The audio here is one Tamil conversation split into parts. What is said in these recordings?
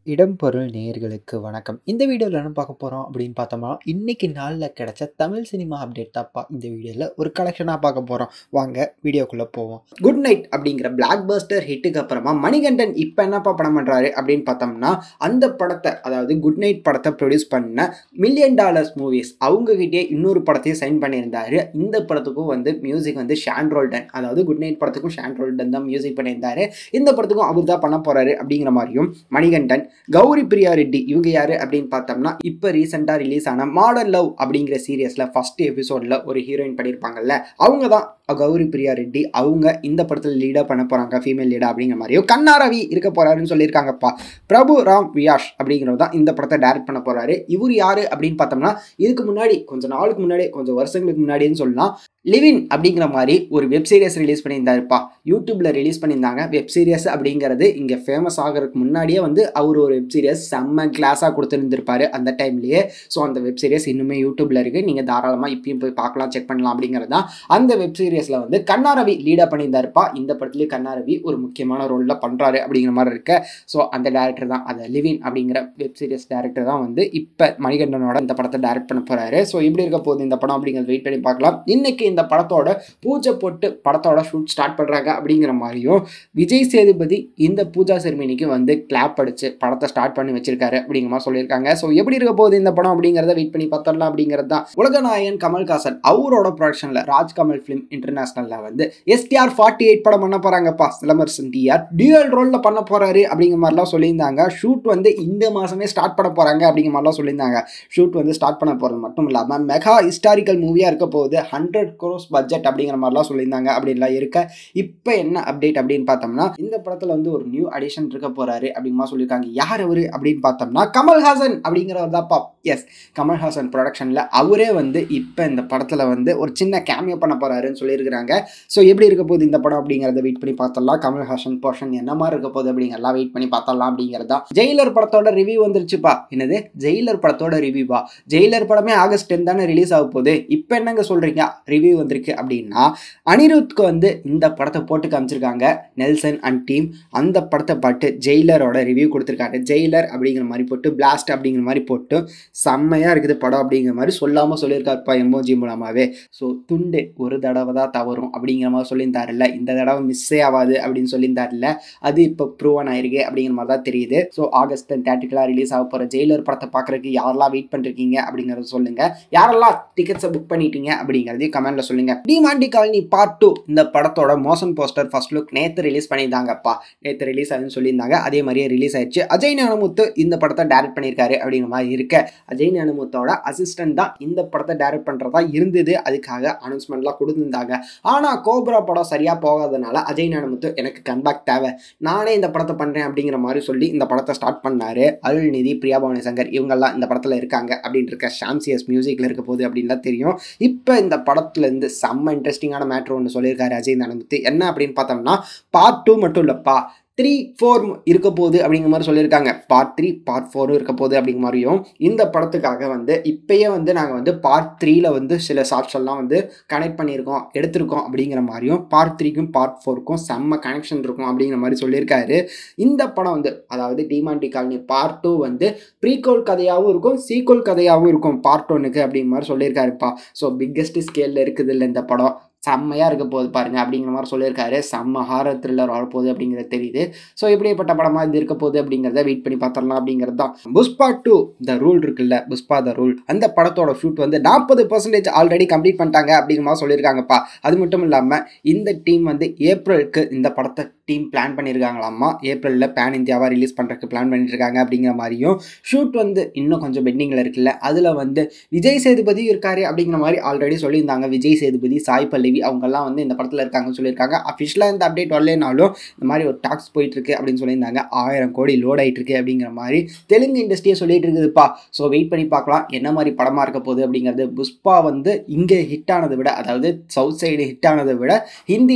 இடம் பொருள் நேயர்களுக்கு வணக்கம் இந்த வீடியோவில் என்ன பார்க்க போகிறோம் அப்படின்னு பார்த்தோம்னா இன்னைக்கு நாளில் கிடைச்ச தமிழ் சினிமா அப்டேட் தான்ப்பா இந்த வீடியோவில் ஒரு கலெக்ஷனாக பார்க்க போகிறோம் வாங்க வீடியோக்குள்ளே போவோம் குட் நைட் அப்படிங்கிற பிளாக் பஸ்டர் ஹிட்டுக்கு அப்புறமா மணிகண்டன் இப்போ என்னப்பா படம் பண்ணுறாரு அப்படின்னு பார்த்தோம்னா அந்த படத்தை அதாவது குட் நைட் படத்தை ப்ரொடியூஸ் பண்ண மில்லியன் டாலர்ஸ் மூவிஸ் அவங்ககிட்டயே இன்னொரு படத்தையும் சைன் பண்ணியிருந்தாரு இந்த படத்துக்கும் வந்து மியூசிக் வந்து ஷான் ரோல்டன் அதாவது குட் நைட் படத்துக்கும் ஷான் ரோல்டன் தான் மியூசிக் பண்ணியிருந்தாரு இந்த படத்துக்கும் அவர் தான் பண்ண போகிறாரு அப்படிங்கிற மாதிரியும் மணிகண்டன் கௌரி பிரியா ரெட்டி இவங்க யாரு அப்படின்னு பார்த்தோம்னா இப்போ ரீசெண்டாக ரிலீஸ் ஆன மாடர்ன் லவ் அப்படிங்கிற சீரியஸில் ஃபர்ஸ்ட் எபிசோடில் ஒரு ஹீரோயின் பண்ணியிருப்பாங்கல்ல அவங்க தான் கௌரி பிரியா ரெட்டி அவங்க இந்த படத்தில் லீடாக பண்ண போகிறாங்க ஃபீமேல் லீடா அப்படிங்கிற மாதிரியும் கண்ணா ரவி இருக்க போகிறாருன்னு சொல்லியிருக்காங்கப்பா பிரபு ராம் வியாஷ் அப்படிங்கிறவர் தான் இந்த படத்தை டைரக்ட் பண்ண போகிறாரு இவர் யார் அப்படின்னு பார்த்தோம்னா இதுக்கு முன்னாடி கொஞ்சம் நாளுக்கு முன்னாடி கொஞ்சம் வருஷங்களுக்கு முன்னாடின்னு சொல்லலாம் லிவின் அப்படிங்கிற மாதிரி ஒரு வெப் சீரிஸ் ரிலீஸ் பண்ணியிருந்தாருப்பா யூடியூப்ல ரிலீஸ் பண்ணியிருந்தாங்க வெப் சீரிஸ் அப்படிங்கிறது இங்கே ஃபேமஸ் ஆகிறதுக்கு முன்னாடியே வந்து அவர் ஒரு வெப் சீரிஸ் செம்ம கிளாஸாக கொடுத்துருந்துருப்பாரு அந்த டைம்லேயே ஸோ அந்த வெப் சீரிஸ் இன்னுமே யூடியூப்ல இருக்குது நீங்கள் தாராளமாக இப்பயும் போய் பார்க்கலாம் செக் பண்ணலாம் அப்படிங்கிறது தான் அந்த வெப் சீரிஸில் வந்து கண்ணாரவி லீடாக பண்ணியிருந்தாருப்பா இந்த படத்துலேயே கண்ணாரவி ஒரு முக்கியமான ரோலில் பண்ணுறாரு அப்படிங்கிற மாதிரி இருக்க ஸோ அந்த டேரக்டர் தான் அந்த லிவின் அப்படிங்கிற வெப் சீரிஸ் டேரக்டர் தான் வந்து இப்போ மணிகண்டனோட இந்த படத்தை டைரக்ட் பண்ண போகிறாரு ஸோ இப்படி இருக்க போகுது இந்த படம் அப்படிங்கிறது வெயிட் பண்ணி பார்க்கலாம் இன்னைக்கு இந்த படத்தோட பூஜை போட்டு படத்தோட ஷூட் ஸ்டார்ட் பண்ணுறாங்க அப்படிங்கிற மாதிரியும் விஜய் சேதுபதி இந்த பூஜா செர்மினிக்கு வந்து கிளாப் அடிச்சு படத்தை ஸ்டார்ட் பண்ணி வச்சிருக்காரு அப்படிங்கிற மாதிரி சொல்லியிருக்காங்க ஸோ எப்படி இருக்க போகுது இந்த படம் அப்படிங்கிறத வெயிட் பண்ணி பார்த்தரலாம் அப்படிங்கிறது தான் உலகநாயகன் கமல்ஹாசன் அவரோட ப்ரொடக்ஷனில் ராஜ் கமல் ஃபிலிம் இன்டர்நேஷனலில் வந்து எஸ்டிஆர் ஃபார்ட்டி எயிட் படம் பண்ண போகிறாங்கப்பா சிலம்பரசன் டிஆர் டியூயல் ரோலில் பண்ண போகிறாரு அப்படிங்கிற மாதிரிலாம் சொல்லியிருந்தாங்க ஷூட் வந்து இந்த மாதமே ஸ்டார்ட் பண்ண போகிறாங்க அப்படிங்கிற மாதிரிலாம் சொல்லியிருந்தாங்க ஷூட் வந்து ஸ்டார்ட் பண்ண போகிறது மட்டும் இல்லாமல் மெகா ஹிஸ்டாரிக்கல் மூவியாக இருக்க போகுது ஹண்ட்ரட் க்ரோஸ் பட்ஜெட் அப்படிங்கிற மாதிரிலாம் சொல்லியிருந்தாங்க அப்படின்லாம் இருக்க இப்போ என்ன அப்டேட் அப்படின்னு பார்த்தோம்னா இந்த படத்தில் வந்து ஒரு நியூ அடிஷன் இருக்க போகிறாரு அப்படிங்கிற சொல்லியிருக்காங்க யார் அவர் அப்படின்னு பார்த்தோம்னா கமல்ஹாசன் அப்படிங்கிறவர் தான்ப்பா எஸ் கமல்ஹாசன் ப்ரொடக்ஷனில் அவரே வந்து இப்போ இந்த படத்தில் வந்து ஒரு சின்ன கேமியோ பண்ண போகிறாருன்னு சொல்லியிருக்கிறாங்க ஸோ எப்படி இருக்க போகுது இந்த படம் அப்படிங்கிறத வெயிட் பண்ணி பார்த்தலாம் கமல்ஹாசன் போர்ஷன் என்ன மாதிரி இருக்க போகுது அப்படிங்கிறலாம் வெயிட் பண்ணி பார்த்தலாம் அப்படிங்கிறதா ஜெயிலர் படத்தோட ரிவ்யூ வந்துருச்சுப்பா என்னது ஜெயிலர் படத்தோட ரிவ்யூவா ஜெயிலர் படமே ஆகஸ்ட் டென் தானே ரிலீஸ் ஆக போகுது இப்போ என்னங்க சொல்கிறீங்க ரிவ்யூ வந்திருக்கு அப்படின்னா அனிருத்க்கு வந்து இந்த படத்தை போட்டு காமிச்சிருக்காங்க நெல்சன் அண்ட் டீம் அந்த படத்தை பாட்டு ஜெயிலரோட ரிவ்யூ கொடுத்துருக்காங்க ஜெயிலர் அப்படிங்கிற மாதிரி போட்டு பிளாஸ்ட் அப்படிங்கிற மாதிரி போட்டு செம்மையாக இருக்குது படம் அப்படிங்கிற மாதிரி சொல்லாமல் சொல்லியிருக்காருப்பா எமோஜி மூலமாகவே ஸோ துண்டு ஒரு தடவை தான் தவறும் அப்படிங்கிற மாதிரி சொல்லியிருந்தாருல்ல இந்த தடவை மிஸ்ஸே ஆகாது அப்படின்னு சொல்லியிருந்தாருல்ல அது இப்போ ப்ரூவன் ஆயிருக்கு அப்படிங்கிற மாதிரி தான் தெரியுது ஸோ ஆகஸ்ட் டென் தேர்ட்டிக்கலாக ரிலீஸ் ஆக போகிற ஜெயிலர் படத்தை பார்க்குறதுக்கு யாரெல்லாம் வெயிட் பண்ணிருக்கீங்க அப்படிங்கிறத சொல்லுங்கள் யாரெல்லாம் டிக்கெட்ஸை புக் பண்ணிட்டீங்க அப்படிங்கிறதையும் கமெண்ட்டில் சொல்லுங்கள் டிமாண்டி காலனி பார்ட் டூ இந்த படத்தோட மோஷன் போஸ்டர் ஃபர்ஸ்ட் லுக் நேற்று ரிலீஸ் பண்ணியிருந்தாங்கப்பா நேற்று ரிலீஸ் ஆகுதுன்னு சொல்லியிருந்தாங்க அதே மாதிரியே ரிலீஸ் ஆயிடுச்சு அஜய் ஞானமுத்து இந்த படத்தை டைரக்ட் பண்ணியிருக்காரு அப்படிங்கிற மாதிரி இருக்க அஜய் ஞானமுத்தோட அசிஸ்டன்ட் தான் இந்த படத்தை டைரக்ட் பண்ணுறதா இருந்தது அதுக்காக அனௌன்ஸ்மெண்ட்லாம் கொடுத்துருந்தாங்க ஆனால் கோப்ரா படம் சரியாக போகாதனால அஜய் ஞானமுத்து எனக்கு கம்பேக் தேவை நானே இந்த படத்தை பண்ணுறேன் அப்படிங்கிற மாதிரி சொல்லி இந்த படத்தை ஸ்டார்ட் பண்ணாரு அருள்நிதி பிரியா பவானி சங்கர் இவங்கெல்லாம் இந்த படத்தில் இருக்காங்க அப்படின்னு இருக்க ஷாம்சியஸ் மியூசிக்கில் இருக்க போகுது அப்படின்லாம் தெரியும் இப்போ இந்த படத்துலேருந்து செம்ம இன்ட்ரெஸ்டிங்கான மேட்ரு ஒன்று சொல்லியிருக்காரு அஜய் ஞானமுத்து என்ன அப்படின்னு பார்த்தோம்னா பார்ட் டூ மட்டும் இல்லைப்பா த்ரீ ஃபோர் இருக்க போகுது அப்படிங்கிற மாதிரி சொல்லியிருக்காங்க பார்ட் த்ரீ பார்ட் ஃபோரும் இருக்க போகுது அப்படிங்கிற மாதிரியும் இந்த படத்துக்காக வந்து இப்போயே வந்து நாங்கள் வந்து பார்ட் த்ரீல வந்து சில ஷார்ட்ஸ் எல்லாம் வந்து கனெக்ட் பண்ணியிருக்கோம் எடுத்திருக்கோம் அப்படிங்கிற மாதிரியும் பார்ட் த்ரீக்கும் பார்ட் ஃபோருக்கும் செம்ம கனெக்ஷன் இருக்கும் அப்படிங்கிற மாதிரி சொல்லியிருக்காரு இந்த படம் வந்து அதாவது டிமாண்டி காலனி பார்ட் டூ வந்து ப்ரீகோல் கதையாகவும் இருக்கும் சீக்வல் கதையாகவும் இருக்கும் பார்ட் ஒன்னுக்கு அப்படிங்கிற மாதிரி சொல்லியிருக்காருப்பா ஸோ பிக்கெஸ்ட் ஸ்கேலில் இருக்குது இல்லை இந்த படம் செம்மையாக இருக்க போகுது பாருங்க அப்படிங்கிற மாதிரி சொல்லியிருக்காரு செம்ம ஹாரர் த்ரில்லர் வரப்போகுது அப்படிங்கிறது தெரியுது ஸோ எப்படிப்பட்ட படமாக இது இருக்க போகுது அப்படிங்கிறத வெயிட் பண்ணி பார்த்துடலாம் அப்படிங்கிறது தான் புஷ்பா டூ த ரூல் இருக்குல்ல புஷ்பா த ரூல் அந்த படத்தோட ஷூட் வந்து நாற்பது பர்சன்டேஜ் ஆல்ரெடி கம்ப்ளீட் பண்ணிட்டாங்க அப்படிங்கிற மாதிரி சொல்லியிருக்காங்கப்பா அது மட்டும் இல்லாமல் இந்த டீம் வந்து ஏப்ரலுக்கு இந்த படத்தை டீம் பிளான் பண்ணியிருக்காங்களாமா ஏப்ரலில் பேன் இந்தியாவாக ரிலீஸ் பண்ணுறதுக்கு பிளான் பண்ணிட்டு இருக்காங்க அப்படிங்கிற மாதிரியும் ஷூட் வந்து இன்னும் கொஞ்சம் பெண்டிங்கில் இருக்குல்ல அதில் வந்து விஜய் சேதுபதி இருக்காரு அப்படிங்கிற மாதிரி ஆல்ரெடி சொல்லியிருந்தாங்க விஜய் சேதுபதி சாய் பல்லவி அவங்கெல்லாம் வந்து இந்த படத்தில் இருக்காங்கன்னு சொல்லியிருக்காங்க அஃபிஷியலாக இந்த அப்டேட் வரலனாலும் இந்த மாதிரி ஒரு டாக்ஸ் போயிட்டு இருக்கு அப்படின்னு சொல்லியிருந்தாங்க ஆயிரம் கோடி லோட் ஆகிட்டு இருக்கு அப்படிங்கிற மாதிரி தெலுங்கு இண்டஸ்ட்ரியை சொல்லிட்டு இருக்குதுப்பா ஸோ வெயிட் பண்ணி பார்க்கலாம் என்ன மாதிரி படமாக இருக்க போகுது அப்படிங்கிறது புஷ்பா வந்து இங்கே ஹிட் ஆனதை விட அதாவது சவுத் சைடு ஹிட் ஆனதை விட ஹிந்தியில்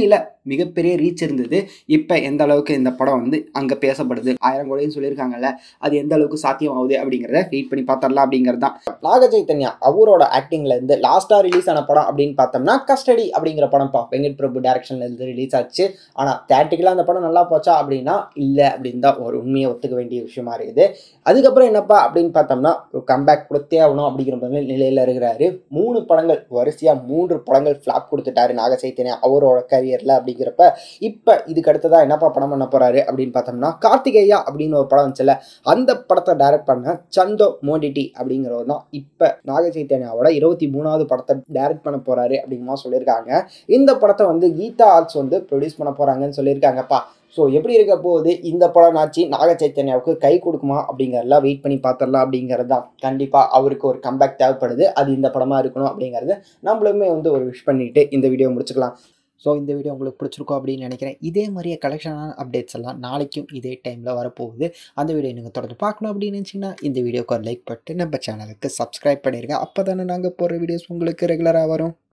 மிகப்பெரிய ரீச் இருந்தது இப்போ எந்த அளவுக்கு இந்த படம் வந்து அங்கே பேசப்படுது ஆயிரம் கோடின்னு சொல்லியிருக்காங்கல்ல அது எந்த அளவுக்கு சாத்தியமாகுது அப்படிங்கிறத வெயிட் பண்ணி பார்த்தரலாம் அப்படிங்கிறது தான் நாக சைத்தன்யா அவரோட ஆக்டிங்ல இருந்து லாஸ்ட்டாக ரிலீஸ் ஆன படம் அப்படின்னு பார்த்தோம்னா கஸ்டடி அப்படிங்கிற படம்ப்பா வெங்கட் பிரபு டேரக்ஷன்ல இருந்து ரிலீஸ் ஆச்சு ஆனால் தேட்டிக்கலாக அந்த படம் நல்லா போச்சா அப்படின்னா இல்லை அப்படின்னு தான் ஒரு உண்மையை ஒத்துக்க வேண்டிய விஷயமா இருக்குது அதுக்கப்புறம் என்னப்பா அப்படின்னு பார்த்தோம்னா ஒரு கம்பேக் கொடுத்தே ஆகணும் அப்படிங்கிற மாதிரி நிலையில் இருக்கிறாரு மூணு படங்கள் வரிசையாக மூன்று படங்கள் ஃப்ளாப் கொடுத்துட்டாரு நாக சைத்தன்யா அவரோட கரியரில் அப்படிங்கிறப்ப இப்போ இதுக்கு அடுத்ததாக என்னப்பா படம் பண்ண போறாரு அப்படின்னு பார்த்தோம்னா கார்த்திகேயா அப்படின்னு ஒரு படம் வந்துச்சுல அந்த படத்தை டைரக்ட் பண்ண சந்தோ மோடிட்டி அப்படிங்கிறவர் தான் இப்போ நாக சைத்தன்யாவோட இருபத்தி மூணாவது படத்தை டைரக்ட் பண்ண போறாரு அப்படிங்கிற சொல்லியிருக்காங்க இந்த படத்தை வந்து கீதா ஆர்ட்ஸ் வந்து ப்ரொடியூஸ் பண்ண போறாங்கன்னு சொல்லியிருக்காங்கப்பா ஸோ எப்படி இருக்க போகுது இந்த படம் நாச்சி நாக சைத்தன்யாவுக்கு கை கொடுக்குமா அப்படிங்கிறதெல்லாம் வெயிட் பண்ணி பார்த்துடலாம் அப்படிங்கிறது தான் கண்டிப்பாக அவருக்கு ஒரு கம்பேக் தேவைப்படுது அது இந்த படமாக இருக்கணும் அப்படிங்கிறது நம்மளுமே வந்து ஒரு விஷ் பண்ணிட்டு இந்த வீடியோ முடிச்சுக்கலாம் ஸோ இந்த வீடியோ உங்களுக்கு பிடிச்சிருக்கும் அப்படின்னு நினைக்கிறேன் இதே மாதிரியே கலெக்ஷனான அப்டேட்ஸ் எல்லாம் நாளைக்கும் இதே டைமில் வரப்போகுது அந்த வீடியோ நீங்கள் தொடர்ந்து பார்க்கணும் அப்படின்னு நினச்சிங்கன்னா இந்த வீடியோக்கு ஒரு லைக் பண்ணிட்டு நம்ம சேனலுக்கு சப்ஸ்கிரைப் பண்ணிடுங்க அப்போ தானே நாங்கள் போடுற வீடியோஸ் உங்களுக்கு ரெகுலராக வரும்